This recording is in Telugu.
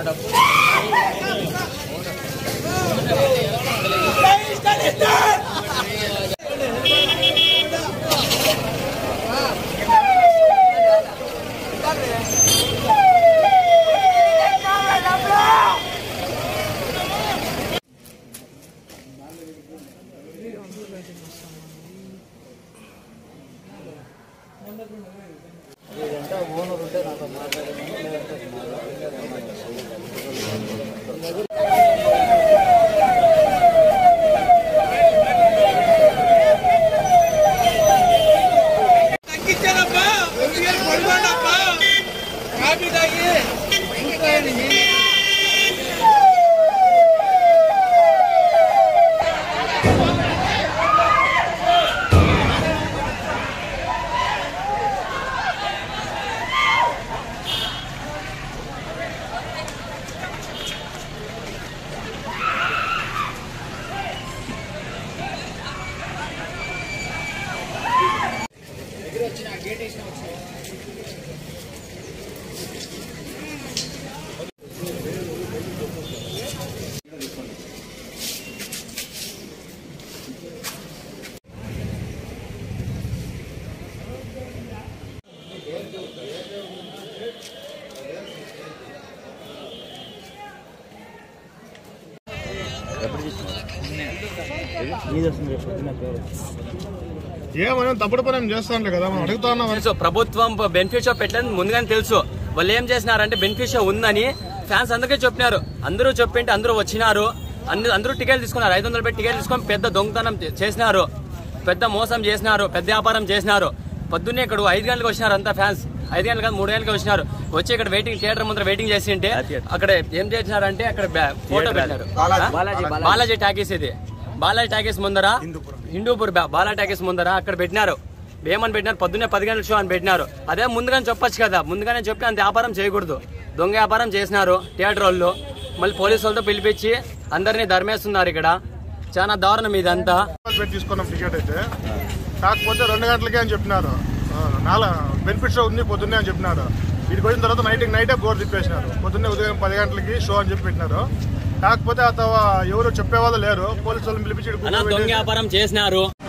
తగ్గించానప్పా ఒంటిగా పడిపోండప్పా కాఫీ తాగి ఏమన్నా తప్పుడు పని చేస్తానులే కదా మనం అడుగుతా ఉన్నాం తెలుసు ప్రభుత్వం బెనిఫిట్ షో పెట్టలేదు ముందుగానే తెలుసు వాళ్ళు ఏం చేసినారంటే బెనిఫిట్ షో ఉందని ఫ్యాన్స్ అందరికీ చెప్పినారు అందరూ చెప్పింటే అందరూ వచ్చినారు అందరూ అందరూ టికెట్ తీసుకున్నారు ఐదు వందలు పెట్టి టికెట్ తీసుకొని పెద్ద దొంగతనం చే- చేసినారు పెద్ద మోసం చేసినారు పెద్ద వ్యాపారం చేసినారు పొద్దున్నే ఇక్కడ ఐదు గంటలకు వచ్చినారు అంతా ఫ్యాన్స్ ఐదు గంటలు కాదు మూడు గంటలకు వచ్చినారు వచ్చి ఇక్కడ వెయిటింగ్ థియేటర్ ముందర వెయిటింగ్ చేసి ఉంటే అక్కడ ఏం చేసినారంటే అక్కడ బ్యా- ఫోటో పెట్టారు బాలాజీ టాకీస్ ఇది బాలాజీ టాకీస్ ముందర హిందూపూర్ బా- బాలా టాకీస్ ముందర అక్కడ పెట్టినారు ఏమని పెట్టినారు పొద్దున్నే పది గంటల షో అని పెట్టినారు అదే ముందుగానే చెప్పొచ్చు కదా ముందుగానే చెప్పి అంత వ్యాపారం చేయకూడదు దొంగ వ్యాపారం చేసినారు థియేటర్ వాళ్ళు మళ్ళీ పోలీసు వాళ్ళతో పిలిపించి అందరినీ ధర్మేస్తున్నారు ఇక్కడ చాలా దారుణం ఇదంతా పెట్టి తీసుకున్నాం టికెట్ అయితే కాకపోతే రెండు గంటలకే అని చెప్పినారు ఆ, నాలుగు బెనిఫిట్ షో ఉంది పొద్దున్నే అని చెప్పినారు ఇక్కడికి వచ్చిన తర్వాత నైట్ నైటే గోర్ తిప్పేసినారు పొద్దున్నే ఉదయం పది గంటలకి షో అని చెప్పి పెట్టినారు కాకపోతే అతవ ఎవరు చెప్పేవాళ్ళు లేరు పోలీసు వాళ్ళని పిలిపించి ఈడ అలా దొంగ కూర్చోబెట్టి వ్యాపారం చేసినారు